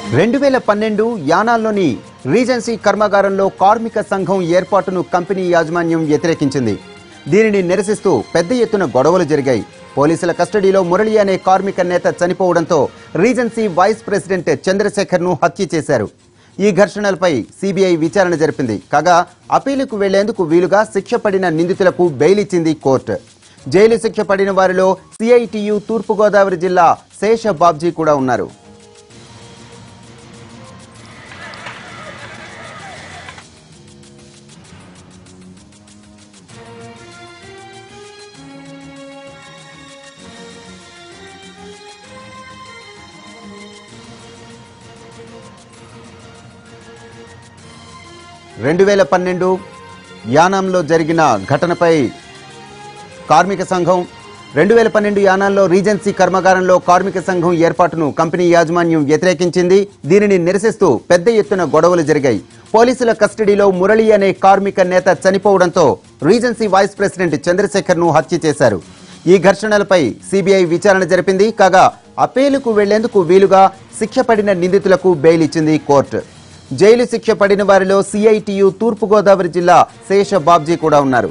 రెండు వేల పన్నెండు యానాల్లోని రీజెన్సీ కర్మాగారంలో కార్మిక సంఘం ఏర్పాటును కంపెనీ యాజమాన్యం వ్యతిరేకించింది దీనిని నిరసిస్తూ పెద్ద ఎత్తున గొడవలు జరిగాయి పోలీసుల కస్టడీలో మురళి అనే కార్మిక నేత చనిపోవడంతో రీజెన్సీ వైస్ ప్రెసిడెంట్ చంద్రశేఖర్ను హత్య చేశారు ఈ ఘర్షణలపై సిబిఐ విచారణ జరిపింది కాగా అపీలుకు వెళ్లేందుకు వీలుగా శిక్ష పడిన నిందితులకు బెయిల్ ఇచ్చింది కోర్టు జైలు శిక్ష పడిన వారిలో సిఐటియు తూర్పుగోదావరి జిల్లా శేష బాబ్జీ కూడా ఉన్నారు రెండు వేల పన్నెండు యానాంలో జరిగిన ఘటనపై కార్మిక సంఘం రెండు వేల పన్నెండు యానాల్లో రీజెన్సీ కర్మాగారంలో కార్మిక సంఘం ఏర్పాటును కంపెనీ యాజమాన్యం వ్యతిరేకించింది దీనిని నిరసిస్తూ పెద్ద ఎత్తున గొడవలు జరిగాయి పోలీసుల కస్టడీలో మురళి అనే కార్మిక నేత చనిపోవడంతో రీజెన్సీ వైస్ ప్రెసిడెంట్ చంద్రశేఖర్ను హత్య చేశారు ఈ ఘర్షణలపై సిబిఐ విచారణ జరిపింది కాగా అపీలుకు వెళ్లేందుకు వీలుగా శిక్ష పడిన నిందితులకు బెయిల్ ఇచ్చింది కోర్టు జైలు శిక్ష పడిన వారిలో సిఐటియు తూర్పుగోదావరి జిల్లా శేష బాబ్జీ కూడా ఉన్నారు